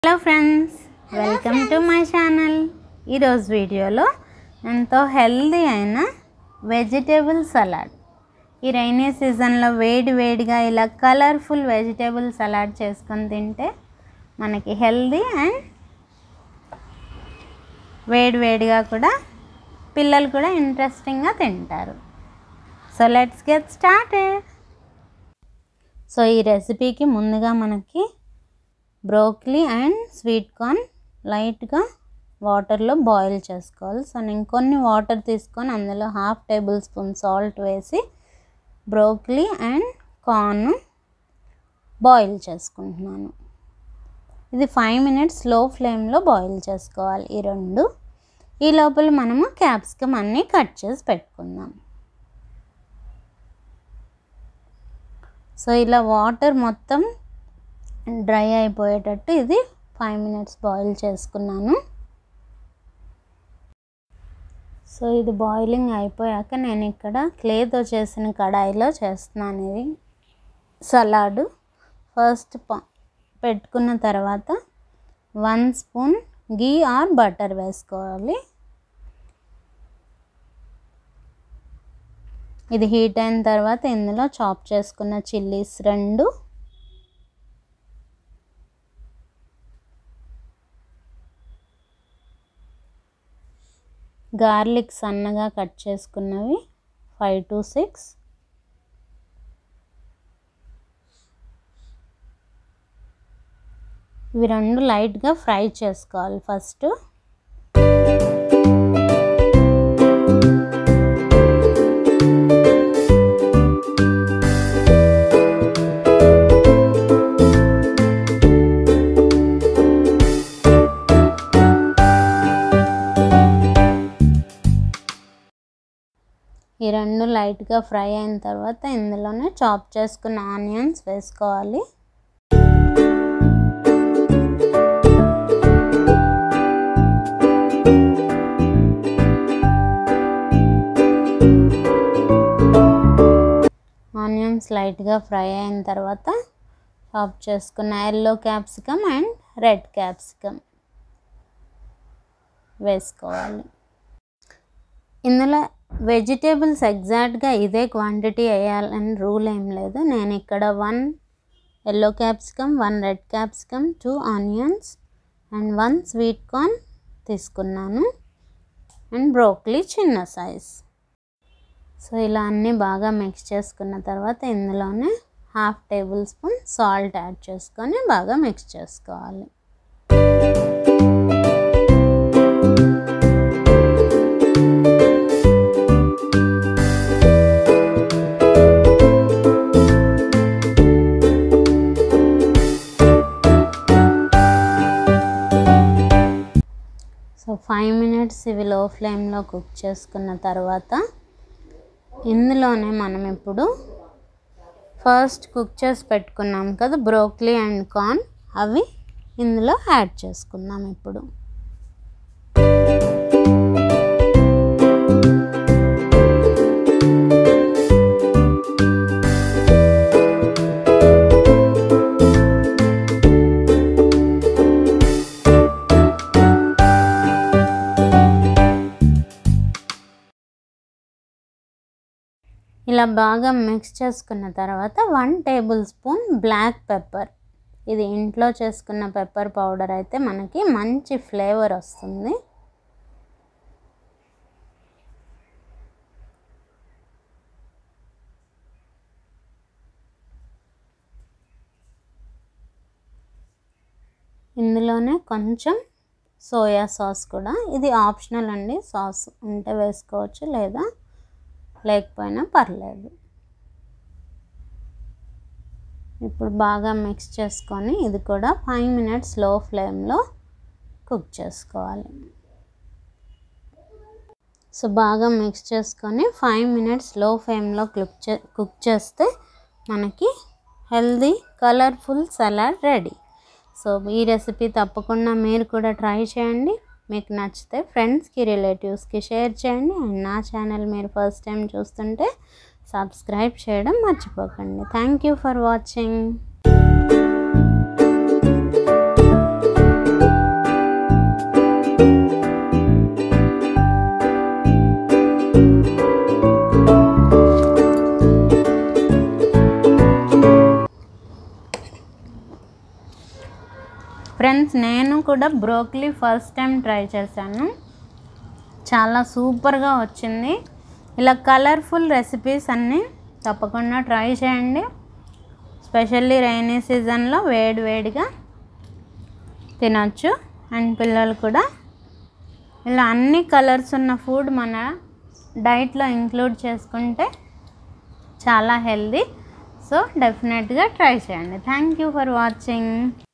hello friends welcome to my channel ఈరోజు వీడియోలో ఎంతో హెల్దీ అయిన వెజిటేబుల్ సలాడ్ ఈ రైనీ సీజన్లో వేడి వేడిగా ఇలా కలర్ఫుల్ వెజిటేబుల్ సలాడ్ చేసుకొని తింటే మనకి హెల్దీ అండ్ వేడి వేడిగా కూడా పిల్లలు కూడా ఇంట్రెస్టింగ్గా తింటారు so let's get started so ఈ రెసిపీకి ముందుగా మనకి బ్రోక్లీ అండ్ స్వీట్ కార్న్ లైట్గా వాటర్లో బాయిల్ చేసుకోవాలి సో నేను కొన్ని వాటర్ తీసుకొని అందులో హాఫ్ టేబుల్ స్పూన్ సాల్ట్ వేసి బ్రోక్లీ అండ్ కార్న్ బాయిల్ చేసుకుంటున్నాను ఇది ఫైవ్ మినిట్స్ లో ఫ్లేమ్లో బాయిల్ చేసుకోవాలి ఈ రెండు ఈ లోపల మనము క్యాప్సికమ్ అన్నీ కట్ చేసి పెట్టుకుందాం సో ఇలా వాటర్ మొత్తం డ్రై అయిపోయేటట్టు ఇది ఫైవ్ మినిట్స్ బాయిల్ చేసుకున్నాను సో ఇది బాయిలింగ్ అయిపోయాక నేను ఇక్కడ క్లేతో చేసిన కడాయిలో చేస్తున్నాను ఇది సలాడ్ ఫస్ట్ పెట్టుకున్న తర్వాత one spoon ghee or butter వేసుకోవాలి ఇది హీట్ అయిన తర్వాత ఇందులో చాప్ చేసుకున్న చిల్లీస్ రెండు గార్లిక్ సన్నగా కట్ చేసుకున్నవి ఫైవ్ టు సిక్స్ ఇవి రెండు లైట్గా ఫ్రై చేసుకోవాలి ఫస్ట్ ఈ రెండు లైట్గా ఫ్రై అయిన తర్వాత ఇందులోనే చాప్ చేసుకున్న ఆనియన్స్ వేసుకోవాలి ఆనియన్స్ లైట్గా ఫ్రై అయిన తర్వాత చాప్ చేసుకున్న yellow capsicum and red capsicum వేసుకోవాలి ఇందులో వెజిటేబుల్స్ ఎగ్జాక్ట్గా ఇదే క్వాంటిటీ వేయాలని రూల్ ఏం లేదు నేను ఇక్కడ one yellow capsicum one red capsicum two onions and one sweet corn తీసుకున్నాను అండ్ బ్రోక్లీ చిన్న సైజ్ సో ఇలా అన్నీ బాగా మిక్స్ చేసుకున్న తర్వాత ఇందులోనే half tablespoon salt add చేసుకొని బాగా మిక్స్ చేసుకోవాలి సో ఫైవ్ మినిట్స్ ఇవి లో ఫ్లేమ్లో కుక్ చేసుకున్న తర్వాత ఇందులోనే మనం ఇప్పుడు ఫస్ట్ కుక్ చేసి పెట్టుకున్నాం కదా బ్రోక్లీ అండ్ కార్న్ అవి ఇందులో యాడ్ చేసుకుందాం ఇప్పుడు ఇలా బాగా మిక్స్ చేసుకున్న తర్వాత one tablespoon black pepper ఇది ఇంట్లో చేసుకున్న పెప్పర్ పౌడర్ అయితే మనకి మంచి ఫ్లేవర్ వస్తుంది ఇందులోనే కొంచెం సోయా సాస్ కూడా ఇది ఆప్షనల్ అండి సాస్ ఉంటే వేసుకోవచ్చు లేదా లేకపోయినా పర్లేదు ఇప్పుడు బాగా మిక్స్ చేసుకొని ఇది కూడా ఫైవ్ మినిట్స్ లో ఫ్లేమ్లో కుక్ చేసుకోవాలి సో బాగా మిక్స్ చేసుకొని ఫైవ్ మినిట్స్ లో ఫ్లేమ్లో కుక్ చే కుక్ చేస్తే మనకి healthy colourful salad ready so ఈ రెసిపీ తప్పకుండా మీరు కూడా ట్రై చేయండి మీకు నచ్చితే ఫ్రెండ్స్కి రిలేటివ్స్కి షేర్ చేయండి అండ్ నా ఛానల్ మీరు ఫస్ట్ టైం చూస్తుంటే సబ్స్క్రైబ్ చేయడం మర్చిపోకండి thank you for watching friends నేను కూడా బ్రోక్లీ ఫస్ట్ టైం ట్రై చేశాను చాలా సూపర్గా వచ్చింది ఇలా కలర్ఫుల్ రెసిపీస్ అన్నీ తప్పకుండా ట్రై చేయండి స్పెషల్లీ రైనీ సీజన్లో వేడి వేడిగా తినొచ్చు అండ్ పిల్లలు కూడా ఇలా అన్ని కలర్స్ ఉన్న ఫుడ్ మన డైట్లో ఇంక్లూడ్ చేసుకుంటే చాలా హెల్దీ సో డెఫినెట్గా ట్రై చేయండి థ్యాంక్ యూ ఫర్ వాచింగ్